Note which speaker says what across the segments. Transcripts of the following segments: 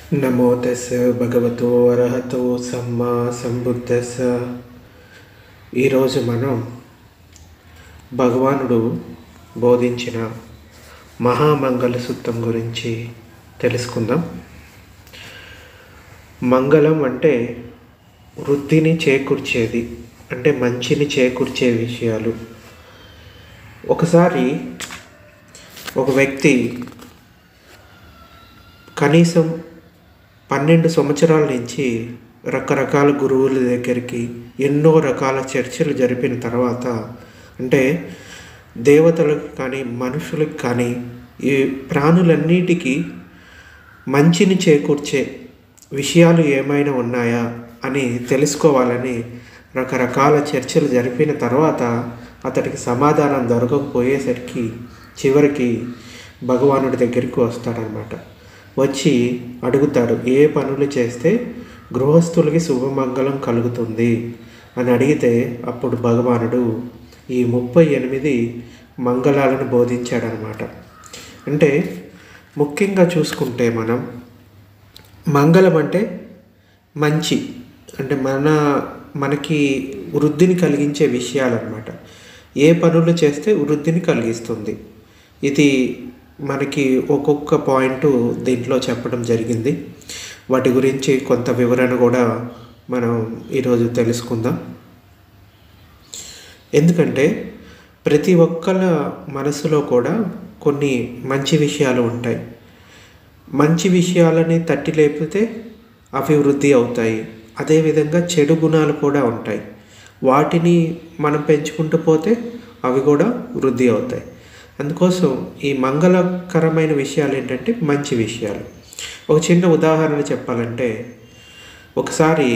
Speaker 1: నమో తెస్స భగవతో అర్హతో సమ్మా సంబుద్ధస్స ఈరోజు మనం భగవానుడు బోధించిన మహామంగళ సూత్రం గురించి తెలుసుకుందాం మంగళం అంటే వృద్ధిని చేకూర్చేది అంటే మంచిని చేకూర్చే విషయాలు ఒకసారి ఒక వ్యక్తి కనీసం పన్నెండు సంవత్సరాల నుంచి రకరకాల గురువుల దగ్గరికి ఎన్నో రకాల చర్చలు జరిపిన తర్వాత అంటే దేవతలకు కానీ మనుషులకు కానీ ఈ ప్రాణులన్నిటికీ మంచిని చేకూర్చే విషయాలు ఏమైనా ఉన్నాయా అని తెలుసుకోవాలని రకరకాల చర్చలు జరిపిన తర్వాత అతడికి సమాధానం దొరకకపోయేసరికి చివరికి భగవానుడి దగ్గరికి వస్తాడనమాట వచ్చి అడుగుతాడు ఏ పనులు చేస్తే గృహస్థులకి శుభమంగళం కలుగుతుంది అని అడిగితే అప్పుడు భగవానుడు ఈ ముప్పై ఎనిమిది మంగళాలను బోధించాడనమాట అంటే ముఖ్యంగా చూసుకుంటే మనం మంగళం అంటే మంచి అంటే మన మనకి వృద్ధిని కలిగించే విషయాలన్నమాట ఏ పనులు చేస్తే వృద్ధిని కలిగిస్తుంది ఇది మనకి ఒక్కొక్క పాయింట్ దీంట్లో చెప్పడం జరిగింది వాటి గురించి కొంత వివరణ కూడా మనం ఈరోజు తెలుసుకుందాం ఎందుకంటే ప్రతి ఒక్కళ్ళ మనసులో కూడా కొన్ని మంచి విషయాలు ఉంటాయి మంచి విషయాలని తట్టి లేపితే అవి వృద్ధి అవుతాయి అదేవిధంగా చెడు గుణాలు కూడా ఉంటాయి వాటిని మనం పెంచుకుంటూ పోతే అవి కూడా వృద్ధి అవుతాయి అందుకోసం ఈ మంగళకరమైన విషయాలు ఏంటంటే మంచి విషయాలు ఒక చిన్న ఉదాహరణ చెప్పాలంటే ఒకసారి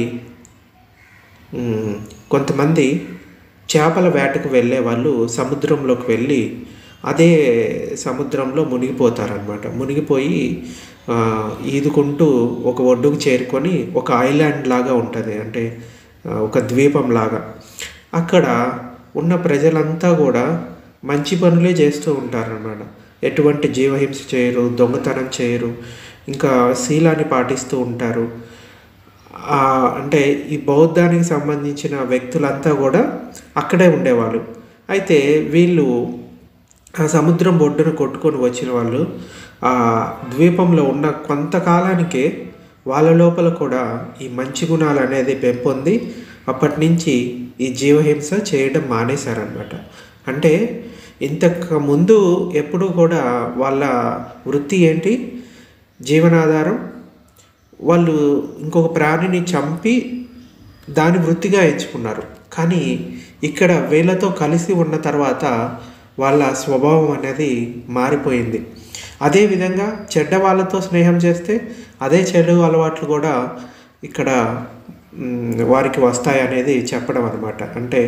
Speaker 1: మ్, కొంతమంది చేపల వేటకు వెళ్ళే వాళ్ళు సముద్రంలోకి వెళ్ళి అదే సముద్రంలో మునిగిపోతారనమాట మునిగిపోయి ఆ, ఈదుకుంటూ ఒక ఒడ్డుకు చేరుకొని ఒక ఐలాండ్ లాగా ఉంటుంది అంటే ఆ, ఒక ద్వీపం లాగా అక్కడ ఉన్న ప్రజలంతా కూడా మంచి పనులే చేస్తూ ఉంటారన్నమాట ఎటువంటి జీవహింస చేయరు దొంగతనం చేయరు ఇంకా శీలాన్ని పాటిస్తూ ఉంటారు ఆ, అంటే ఈ బౌద్ధానికి సంబంధించిన వ్యక్తులంతా కూడా అక్కడే ఉండేవాళ్ళు అయితే వీళ్ళు ఆ సముద్రం ఒడ్డున కొట్టుకొని వచ్చిన వాళ్ళు ఆ ద్వీపంలో ఉన్న కొంతకాలానికే వాళ్ళ లోపల కూడా ఈ మంచి గుణాలు అనేది పెంపొంది అప్పటి నుంచి ఈ జీవహింస చేయడం మానేశారనమాట అంటే ఇంతకు ముందు ఎప్పుడూ కూడా వాళ్ళ వృత్తి ఏంటి జీవనాధారం వాళ్ళు ఇంకొక ప్రాణిని చంపి దాని వృత్తిగా ఎంచుకున్నారు కానీ ఇక్కడ వీళ్ళతో కలిసి ఉన్న తర్వాత వాళ్ళ స్వభావం అనేది మారిపోయింది అదేవిధంగా చెడ్డ వాళ్ళతో స్నేహం చేస్తే అదే చెడు అలవాట్లు కూడా ఇక్కడ మ్, వారికి వస్తాయి అనేది చెప్పడం అనమాట అంటే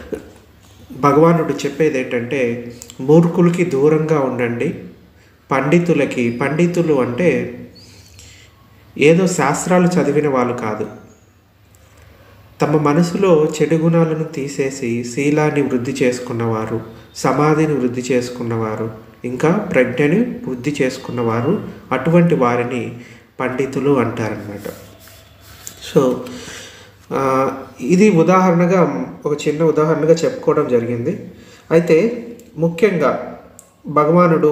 Speaker 1: భగవానుడు చెప్పేది ఏంటంటే మూర్ఖులకి దూరంగా ఉండండి పండితులకి పండితులు అంటే ఏదో శాస్త్రాలు చదివిన వాళ్ళు కాదు తమ మనసులో చెడు గుణాలను తీసేసి శీలాన్ని వృద్ధి చేసుకున్నవారు సమాధిని వృద్ధి చేసుకున్నవారు ఇంకా ప్రజ్ఞని వృద్ధి చేసుకున్నవారు అటువంటి వారిని పండితులు అంటారనమాట సో ఆ, ఇది ఉదాహరణగా ఒక చిన్న ఉదాహరణగా చెప్పుకోవడం జరిగింది అయితే ముఖ్యంగా భగవానుడు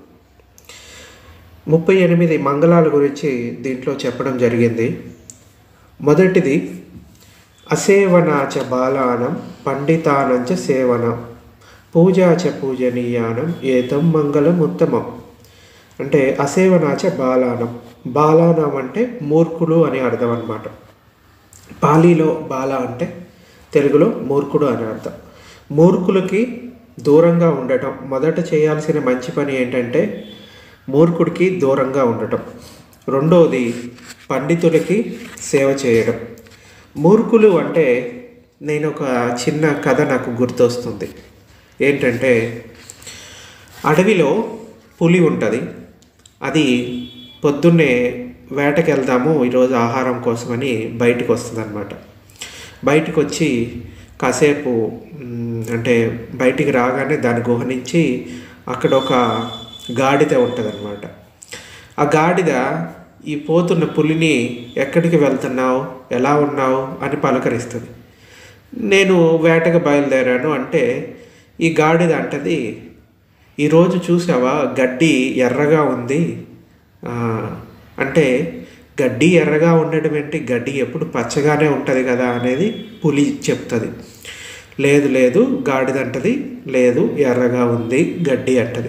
Speaker 1: ముప్పై ఎనిమిది మంగళాల గురించి దీంట్లో చెప్పడం జరిగింది మొదటిది అసేవనాచ బాలానం పండితానంచ సేవనం పూజాచ పూజనీయానం ఏతం మంగళం ఉత్తమం అంటే అసేవనాచ బాలానం బాలానం అంటే మూర్ఖులు అని అర్థం అన్నమాట పాలీలో బాల అంటే తెలుగులో మూర్ఖుడు అని అర్థం మూర్ఖులకి దూరంగా ఉండటం మొదట చేయాల్సిన మంచి పని ఏంటంటే మూర్ఖుడికి దూరంగా ఉండటం రెండవది పండితులకి సేవ చేయడం మూర్ఖులు అంటే నేను ఒక చిన్న కథ నాకు గుర్తొస్తుంది ఏంటంటే అడవిలో పులి ఉంటుంది అది పొద్దున్నే వేటకి వెళ్దాము ఈరోజు ఆహారం కోసమని బయటకు వస్తుంది అనమాట బయటకు వచ్చి కాసేపు మ్, అంటే బయటికి రాగానే దాని గుహ నుంచి అక్కడ ఒక గాడిద ఉంటుంది ఆ గాడిద ఈ పోతున్న పులిని ఎక్కడికి వెళ్తున్నావు ఎలా ఉన్నావు అని పలకరిస్తుంది నేను వేటకు బయలుదేరాను అంటే ఈ గాడిద అంటది ఈరోజు చూసావా గడ్డి ఎర్రగా ఉంది ఆ, అంటే గడ్డి ఎర్రగా ఉండడం ఏంటి గడ్డి ఎప్పుడు పచ్చగానే ఉంటుంది కదా అనేది పులి చెప్తుంది లేదు లేదు గాడిద అంటది లేదు ఎర్రగా ఉంది గడ్డి అంటది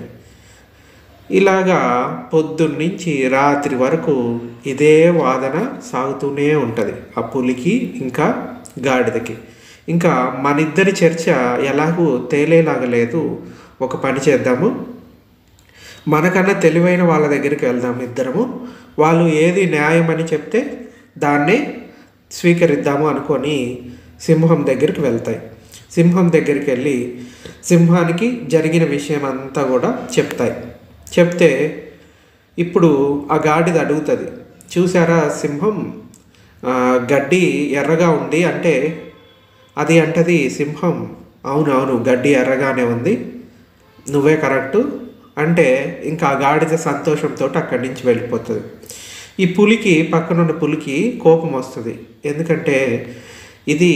Speaker 1: ఇలాగా పొద్దున్నుంచి రాత్రి వరకు ఇదే వాదన సాగుతూనే ఉంటుంది ఆ పులికి ఇంకా గాడిదకి ఇంకా మన ఇద్దరి చర్చ ఎలాగూ తేలేలాగా లేదు ఒక పని చేద్దాము మనకన్నా తెలివైన వాళ్ళ దగ్గరికి వెళ్దాం ఇద్దరము వాళ్ళు ఏది న్యాయం అని చెప్తే దాన్నే స్వీకరిద్దాము అనుకొని సింహం దగ్గరికి వెళ్తాయి సింహం దగ్గరికి వెళ్ళి సింహానికి జరిగిన విషయం అంతా కూడా చెప్తాయి చెప్తే ఇప్పుడు ఆ గాడిద అడుగుతుంది చూసారా సింహం ఆ, గడ్డి ఎర్రగా ఉంది అంటే అది అంటది సింహం అవును అవును గడ్డి ఎర్రగానే ఉంది నువ్వే కరెక్టు అంటే ఇంకా ఆ గాడిద సంతోషంతో అక్కడి నుంచి వెళ్ళిపోతుంది ఈ పులికి పక్కనున్న పులికి కోపం వస్తుంది ఎందుకంటే ఇది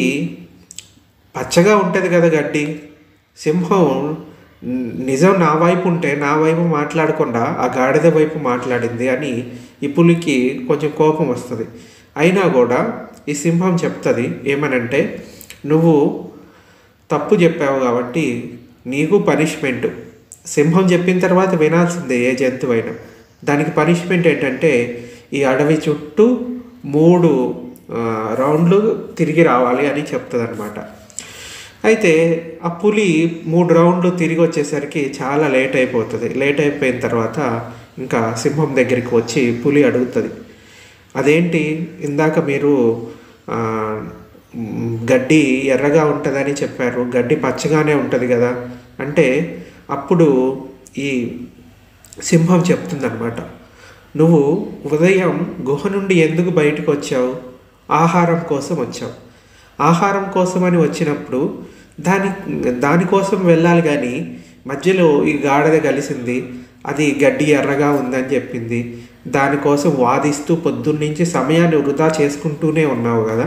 Speaker 1: పచ్చగా ఉంటుంది కదా గడ్డి సింహం న్- నిజం నా వైపు ఉంటే నా వైపు మాట్లాడకుండా ఆ గాడిద వైపు మాట్లాడింది అని ఈ పులికి కొంచెం కోపం వస్తుంది అయినా కూడా ఈ సింహం చెప్తుంది ఏమనంటే నువ్వు తప్పు చెప్పావు కాబట్టి నీకు పనిష్మెంట్ సింహం చెప్పిన తర్వాత వినాల్సిందే ఏ జంతువైనా దానికి పనిష్మెంట్ ఏంటంటే ఈ అడవి చుట్టూ మూడు ఆ, రౌండ్లు తిరిగి రావాలి అని చెప్తుంది అనమాట అయితే ఆ పులి మూడు రౌండ్లు తిరిగి వచ్చేసరికి చాలా లేట్ అయిపోతుంది లేట్ అయిపోయిన తర్వాత ఇంకా సింహం దగ్గరికి వచ్చి పులి అడుగుతుంది అదేంటి ఇందాక మీరు ఆ, మ్, గడ్డి ఎర్రగా ఉంటుందని చెప్పారు గడ్డి పచ్చగానే ఉంటుంది కదా అంటే అప్పుడు ఈ సింహం చెప్తుందన్నమాట నువ్వు ఉదయం గుహ నుండి ఎందుకు బయటకు వచ్చావు ఆహారం కోసం వచ్చావు ఆహారం కోసం అని వచ్చినప్పుడు దాని దానికోసం వెళ్ళాలి కానీ మధ్యలో ఈ గాడిద కలిసింది అది గడ్డి ఎర్రగా ఉందని చెప్పింది దానికోసం వాదిస్తూ పొద్దున్నుంచి సమయాన్ని వృధా చేసుకుంటూనే ఉన్నావు కదా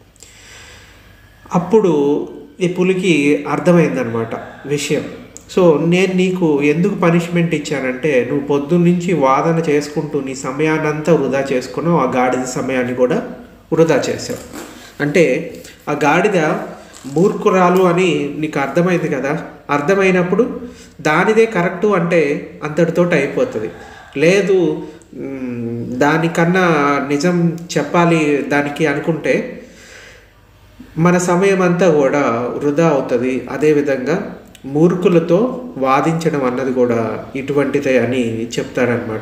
Speaker 1: అప్పుడు ఈ పులికి అర్థమైందనమాట విషయం సో నేను నీకు ఎందుకు పనిష్మెంట్ ఇచ్చానంటే నువ్వు పొద్దున్నుంచి వాదన చేసుకుంటూ నీ సమయాన్నంతా వృధా చేసుకున్నావు ఆ గాడిద సమయాన్ని కూడా వృధా చేసావు అంటే ఆ గాడిద మూర్ఖురాలు అని నీకు అర్థమైంది కదా అర్థమైనప్పుడు దానిదే కరెక్టు అంటే అంతటితోటి అయిపోతుంది లేదు మ్, దానికన్నా నిజం చెప్పాలి దానికి అనుకుంటే మన సమయం అంతా కూడా వృధా అవుతుంది అదేవిధంగా మూర్ఖులతో వాదించడం అన్నది కూడా ఇటువంటిదే అని చెప్తారనమాట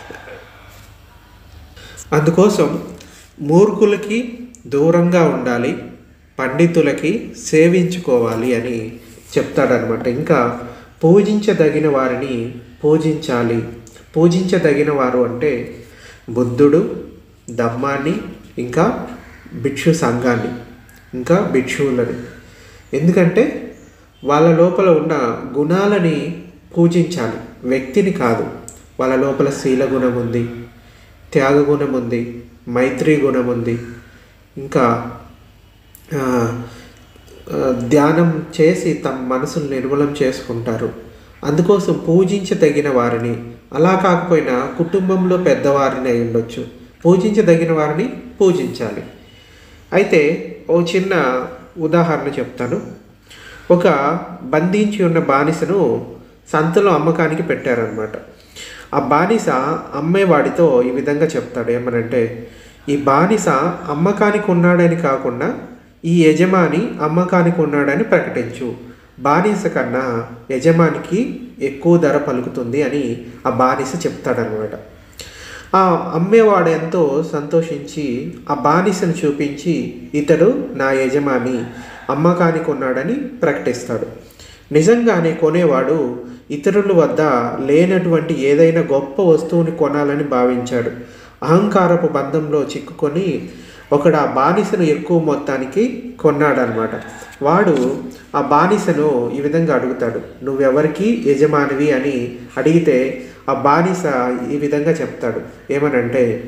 Speaker 1: అందుకోసం మూర్ఖులకి దూరంగా ఉండాలి పండితులకి సేవించుకోవాలి అని చెప్తాడనమాట ఇంకా పూజించదగిన వారిని పూజించాలి పూజించదగిన వారు అంటే బుద్ధుడు దమ్మాన్ని ఇంకా భిక్షు సంఘాన్ని ఇంకా భిక్షువులని ఎందుకంటే వాళ్ళ లోపల ఉన్న గుణాలని పూజించాలి వ్యక్తిని కాదు వాళ్ళ లోపల శీల గుణం ఉంది త్యాగ గుణం ఉంది మైత్రి గుణం ఉంది ఇంకా ఆ, ఆ, ధ్యానం చేసి తమ మనసును నిర్మలం చేసుకుంటారు అందుకోసం పూజించదగిన వారిని అలా కాకపోయినా కుటుంబంలో పెద్దవారిని అయి ఉండొచ్చు పూజించదగిన వారిని పూజించాలి అయితే ఓ చిన్న ఉదాహరణ చెప్తాను ఒక బంధించి ఉన్న బానిసను సంతలో అమ్మకానికి పెట్టారనమాట ఆ బానిస అమ్మేవాడితో ఈ విధంగా చెప్తాడు ఏమనంటే ఈ బానిస అమ్మకానికి ఉన్నాడని కాకుండా ఈ యజమాని అమ్మకానికి ఉన్నాడని ప్రకటించు బానిస కన్నా యజమానికి ఎక్కువ ధర పలుకుతుంది అని ఆ బానిస చెప్తాడనమాట ఆ అమ్మేవాడు ఎంతో సంతోషించి ఆ బానిసను చూపించి ఇతడు నా యజమాని అమ్మకానికి ఉన్నాడని ప్రకటిస్తాడు నిజంగానే కొనేవాడు ఇతరుల వద్ద లేనటువంటి ఏదైనా గొప్ప వస్తువుని కొనాలని భావించాడు అహంకారపు బంధంలో చిక్కుకొని ఒకడు ఆ బానిసను ఎక్కువ మొత్తానికి కొన్నాడనమాట వాడు ఆ బానిసను ఈ విధంగా అడుగుతాడు నువ్వెవరికి యజమానివి అని అడిగితే ఆ బానిస ఈ విధంగా చెప్తాడు ఏమనంటే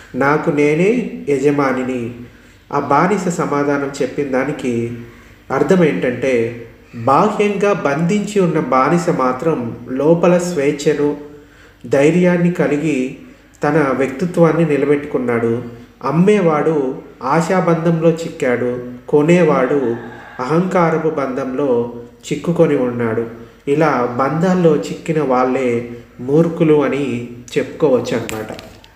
Speaker 1: నాకు నేనే యజమానిని ఆ బానిస సమాధానం చెప్పిన దానికి అర్థం ఏంటంటే బాహ్యంగా బంధించి ఉన్న బానిస మాత్రం లోపల స్వేచ్ఛను ధైర్యాన్ని కలిగి తన వ్యక్తిత్వాన్ని నిలబెట్టుకున్నాడు అమ్మేవాడు ఆశాబంధంలో చిక్కాడు కొనేవాడు అహంకారపు బంధంలో చిక్కుకొని ఉన్నాడు ఇలా బంధాల్లో చిక్కిన వాళ్ళే మూర్ఖులు అని చెప్పుకోవచ్చు అన్నమాట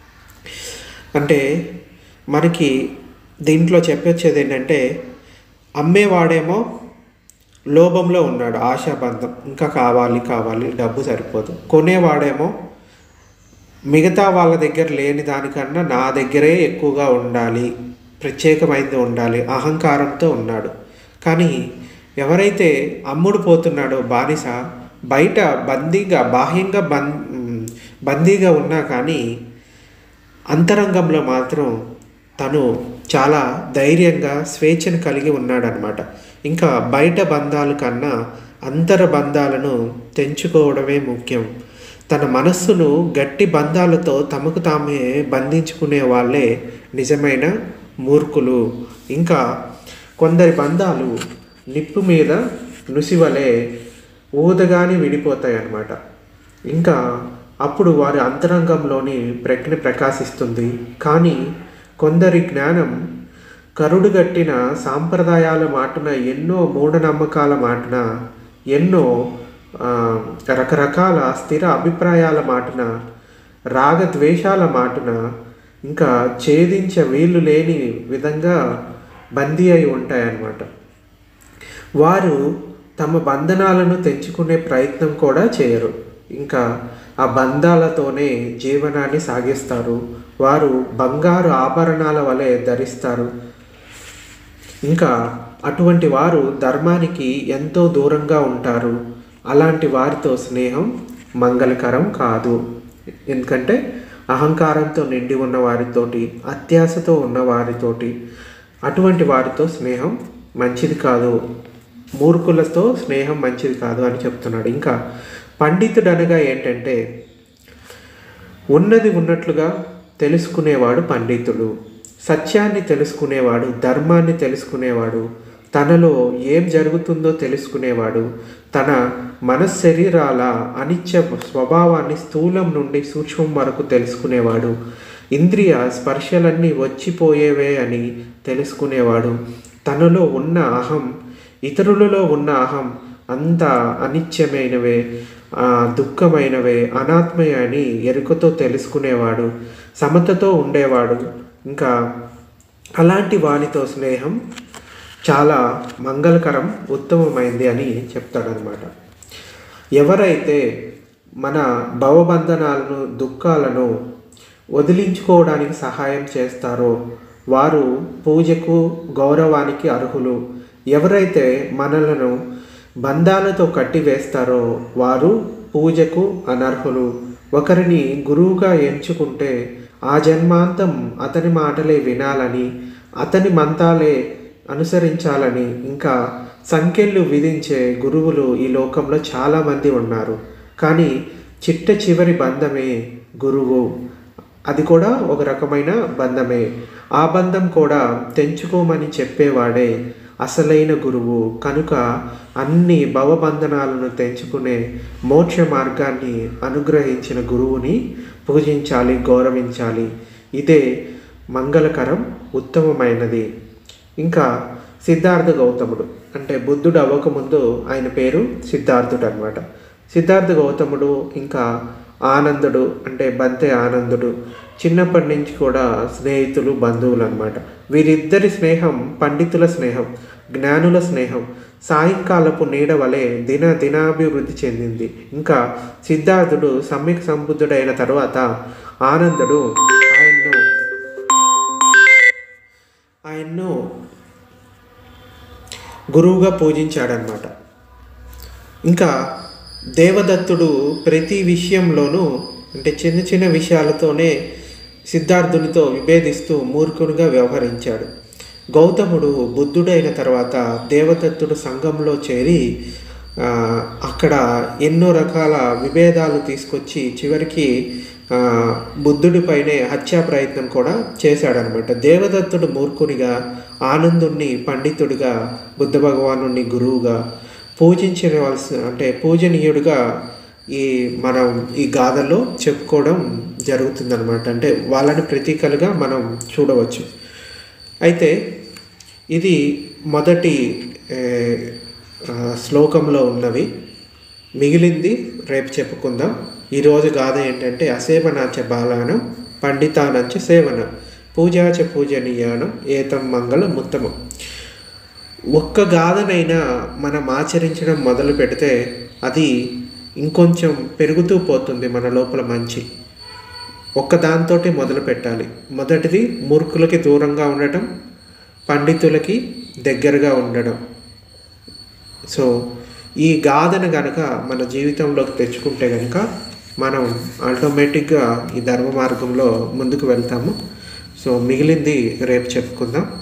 Speaker 1: అంటే మనకి దీంట్లో చెప్పొచ్చేది ఏంటంటే అమ్మేవాడేమో లోభంలో ఉన్నాడు ఆశాబంధం ఇంకా కావాలి కావాలి డబ్బు సరిపోదు కొనేవాడేమో మిగతా వాళ్ళ దగ్గర లేని దానికన్నా నా దగ్గరే ఎక్కువగా ఉండాలి ప్రత్యేకమైనది ఉండాలి అహంకారంతో ఉన్నాడు కానీ ఎవరైతే అమ్ముడు పోతున్నాడో బానిస బయట బందీగా బాహ్యంగా బం బందీగా ఉన్నా కానీ అంతరంగంలో మాత్రం తను చాలా ధైర్యంగా స్వేచ్ఛను కలిగి ఉన్నాడనమాట ఇంకా బయట బంధాల కన్నా అంతర బంధాలను తెంచుకోవడమే ముఖ్యం తన మనస్సును గట్టి బంధాలతో తమకు తామే బంధించుకునే వాళ్ళే నిజమైన మూర్ఖులు ఇంకా కొందరి బంధాలు నిప్పు మీద నుసివలే ఊదగానే విడిపోతాయి అన్నమాట ఇంకా అప్పుడు వారి అంతరంగంలోని ప్రజ్ఞ ప్రకాశిస్తుంది కానీ కొందరి జ్ఞానం కరుడుగట్టిన సాంప్రదాయాల మాటున ఎన్నో మూఢనమ్మకాల మాటున ఎన్నో ఆ, రకరకాల స్థిర అభిప్రాయాల మాటున రాగద్వేషాల మాటున ఇంకా ఛేదించ వీలు లేని విధంగా బందీ అయి ఉంటాయన్నమాట వారు తమ బంధనాలను తెంచుకునే ప్రయత్నం కూడా చేయరు ఇంకా ఆ బంధాలతోనే జీవనాన్ని సాగిస్తారు వారు బంగారు ఆభరణాల వలె ధరిస్తారు ఇంకా అటువంటి వారు ధర్మానికి ఎంతో దూరంగా ఉంటారు అలాంటి వారితో స్నేహం మంగళకరం కాదు ఎందుకంటే అహంకారంతో నిండి ఉన్న వారితోటి అత్యాశతో ఉన్న వారితోటి అటువంటి వారితో స్నేహం మంచిది కాదు మూర్ఖులతో స్నేహం మంచిది కాదు అని చెప్తున్నాడు ఇంకా పండితుడు అనగా ఏంటంటే ఉన్నది ఉన్నట్లుగా తెలుసుకునేవాడు పండితుడు సత్యాన్ని తెలుసుకునేవాడు ధర్మాన్ని తెలుసుకునేవాడు తనలో ఏం జరుగుతుందో తెలుసుకునేవాడు తన మనశరీరాల అనిత్య స్వభావాన్ని స్థూలం నుండి సూక్ష్మం వరకు తెలుసుకునేవాడు ఇంద్రియ స్పర్శలన్నీ వచ్చిపోయేవే అని తెలుసుకునేవాడు తనలో ఉన్న అహం ఇతరులలో ఉన్న అహం అంత అనిత్యమైనవే ఆ, దుఃఖమైనవే అనాత్మయ అని ఎరుకతో తెలుసుకునేవాడు సమతతో ఉండేవాడు ఇంకా అలాంటి వానితో స్నేహం చాలా మంగళకరం ఉత్తమమైంది అని చెప్తాడనమాట ఎవరైతే మన భవబంధనాలను దుఃఖాలను వదిలించుకోవడానికి సహాయం చేస్తారో వారు పూజకు గౌరవానికి అర్హులు ఎవరైతే మనలను బంధాలతో కట్టివేస్తారో వారు పూజకు అనర్హులు ఒకరిని గురువుగా ఎంచుకుంటే ఆ జన్మాంతం అతని మాటలే వినాలని అతని మంతాలే అనుసరించాలని ఇంకా సంఖ్యలు విధించే గురువులు ఈ లోకంలో చాలామంది ఉన్నారు కానీ చిట్ట చివరి బంధమే గురువు అది కూడా ఒక రకమైన బంధమే ఆ బంధం కూడా తెంచుకోమని చెప్పేవాడే అసలైన గురువు కనుక అన్ని భవబంధనాలను తెంచుకునే మోక్ష మార్గాన్ని అనుగ్రహించిన గురువుని పూజించాలి గౌరవించాలి ఇదే మంగళకరం ఉత్తమమైనది ఇంకా సిద్ధార్థ గౌతముడు అంటే బుద్ధుడు అవ్వకముందు ఆయన పేరు సిద్ధార్థుడు అనమాట సిద్ధార్థ గౌతముడు ఇంకా ఆనందుడు అంటే బంతే ఆనందుడు చిన్నప్పటి నుంచి కూడా స్నేహితులు బంధువులు అనమాట వీరిద్దరి స్నేహం పండితుల స్నేహం జ్ఞానుల స్నేహం సాయంకాలపు నీడ వలె దిన దినాభివృద్ధి చెందింది ఇంకా సిద్ధార్థుడు సమ్యక్ సంబుద్ధుడైన తర్వాత ఆనందుడు ఆయన్ను ఆయన్ను గురువుగా పూజించాడనమాట ఇంకా దేవదత్తుడు ప్రతి విషయంలోనూ అంటే చిన్న చిన్న విషయాలతోనే సిద్ధార్థునితో విభేదిస్తూ మూర్ఖునిగా వ్యవహరించాడు గౌతముడు బుద్ధుడైన తర్వాత దేవదత్తుడు సంఘంలో చేరి ఆ, అక్కడ ఎన్నో రకాల విభేదాలు తీసుకొచ్చి చివరికి ఆ, బుద్ధుడిపైనే హత్యా ప్రయత్నం కూడా చేశాడనమాట దేవదత్తుడు మూర్ఖునిగా ఆనందుణ్ణి పండితుడిగా బుద్ధ భగవాను గురువుగా పూజించవలసి అంటే పూజనీయుడిగా ఈ మనం ఈ గాథలో చెప్పుకోవడం జరుగుతుందన్నమాట అంటే వాళ్ళని ప్రతీకలుగా మనం చూడవచ్చు అయితే ఇది మొదటి ఏ, ఆ, శ్లోకంలో ఉన్నవి మిగిలింది రేపు చెప్పుకుందాం ఈరోజు గాథ ఏంటంటే అసేవనాచ బాలానం పండితానంచ సేవనం పూజాచ పూజనీయానం ఏతం మంగళ ముత్తమం ఒక్క గాథనైనా మనం ఆచరించడం మొదలు పెడితే అది ఇంకొంచెం పెరుగుతూ పోతుంది మన లోపల మంచి ఒక్క దాంతోటి మొదలు పెట్టాలి మొదటిది మూర్ఖులకి దూరంగా ఉండటం పండితులకి దగ్గరగా ఉండడం సో ఈ గాథను గనక మన జీవితంలోకి తెచ్చుకుంటే కనుక మనం ఆటోమేటిక్గా ఈ ధర్మ మార్గంలో ముందుకు వెళ్తాము సో మిగిలింది రేపు చెప్పుకుందాం